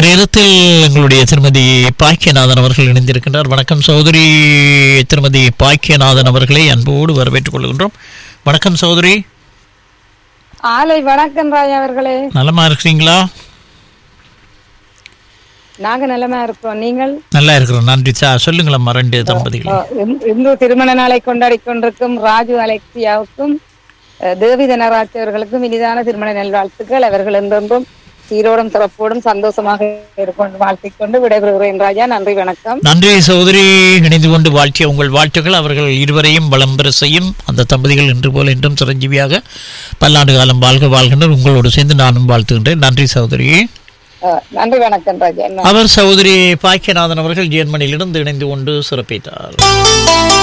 நேரத்தில் எங்களுடைய திருமதி பாக்கியநாதன் அவர்கள் இணைந்திருக்கின்றார் வணக்கம் சகோதரி திருமதி பாக்கியநாதன் அவர்களை அன்போடு வரவேற்றுக் கொள்கின்றோம் வணக்கம் சகோதரி ஆலை வணக்கம் ராய் அவர்களே நலமா இருக்கிறீங்களா நாங்க நிலைமை இருக்கோம் நீங்கள் நல்லா இருக்கிறோம் நன்றி சார் சொல்லுங்களம்மா ரெண்டு தம்பதிகள் அஹ், இந்- இந்து திருமண நாளை கொண்டாடி கொண்டிருக்கும் ராஜு அலெக்சியாவுக்கும் அஹ், தேவி தனராஜ் அவர்களுக்கும் இனிதான திருமண நல்வாழ்த்துக்கள் அவர்கள் என்றென்றும் சீரோடும் சிறப்போடும் சந்தோஷமாக இருக்கும் வாழ்த்திக் கொண்டு விடைபெறுகிறேன் ராஜா நன்றி வணக்கம் நன்றி சகோதரி இணைந்து கொண்டு வாழ்த்திய உங்கள் வாழ்த்துக்கள் அவர்கள் இருவரையும் வளம் பெற செய்யும் அந்த தம்பதிகள் இன்று போல என்றும் சிரஞ்சீவியாக பல்லாண்டு காலம் வாழ்க வாழ்கின்றனர் உங்களோடு சேர்ந்து நானும் வாழ்த்துகின்றேன் நன்றி சகோதரி அஹ், நன்றி வணக்கம் ராஜா அவர் சகோதரி பாக்கியநாதன் அவர்கள் ஜெர்மனியிலிருந்து இணைந்து கொண்டு சிறப்பித்தார்